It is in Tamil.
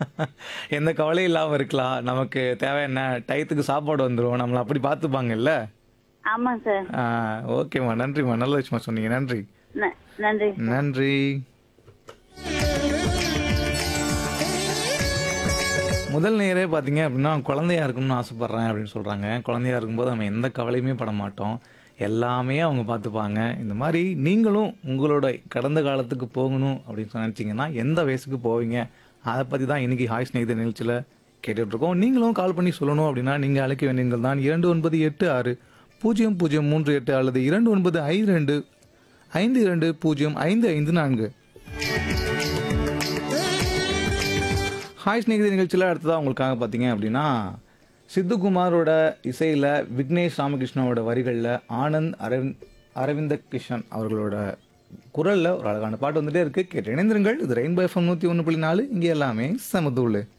எந்த கவலையும் இல்லாம இருக்கலாம். நமக்கு தேவை என்ன? டயத்துக்கு சாப்பாடு வந்துரும். நம்மள அப்படி பார்த்துப்பாங்கல்ல? ஆமாங்க சார் ஆ ஓகேம்மா. நன்றிம்மா. நல்ல விஷயமா சொன்னீங்க. நன்றி. ந- நன்றி நன்றி. முதல் நேரே பார்த்தீங்க அப்படின்னா, குழந்தையா இருக்கணும்னு ஆசைப்படுறேன் அப்படின்னு சொல்றாங்க. குழந்தையா இருக்கும்போது நம்ம எந்த கவலையுமே பட மாட்டோம். எல்லாமே அவங்க பார்த்துப்பாங்க. இந்த மாரி நீங்களும் உங்களோட கடந்த காலத்துக்கு போகணும் அப்படின்னு நினைச்சீங்கன்னா, எந்த வயசுக்கு போவீங்க? அத பத்தி தான் இன்னைக்கு ஹாய் ஸ்நேகிதர் நிகழ்ச்சியில கேட்டுட்டு இருக்கோம். நீங்களும் கால் பண்ணி சொல்லணும் அப்படின்னா, நீங்க அழைக்க வேண்டிய எண்கள் தான் 2986 0038 அல்லது 2952 520554 ஹாய் ஸ்நேகிதி நிகழ்ச்சியில் அடுத்ததாக உங்களுக்காக பார்த்தீங்க அப்படின்னா சித்துக்குமாரோட இசையில் விக்னேஷ் ராமகிருஷ்ணாவோட வரிகளில் ஆனந்த் அரவிந்த் அரவிந்த கிருஷ்ணன் அவர்களோட குரலில் ஒரு அழகான பாட்டு வந்துட்டே இருக்கு கேட்டு இணைந்திருங்கள் இது ரெயின்போ எஃப்எம் நூற்றி ஒன்று புள்ளி நாலு இங்கே எல்லாமே சமதூள்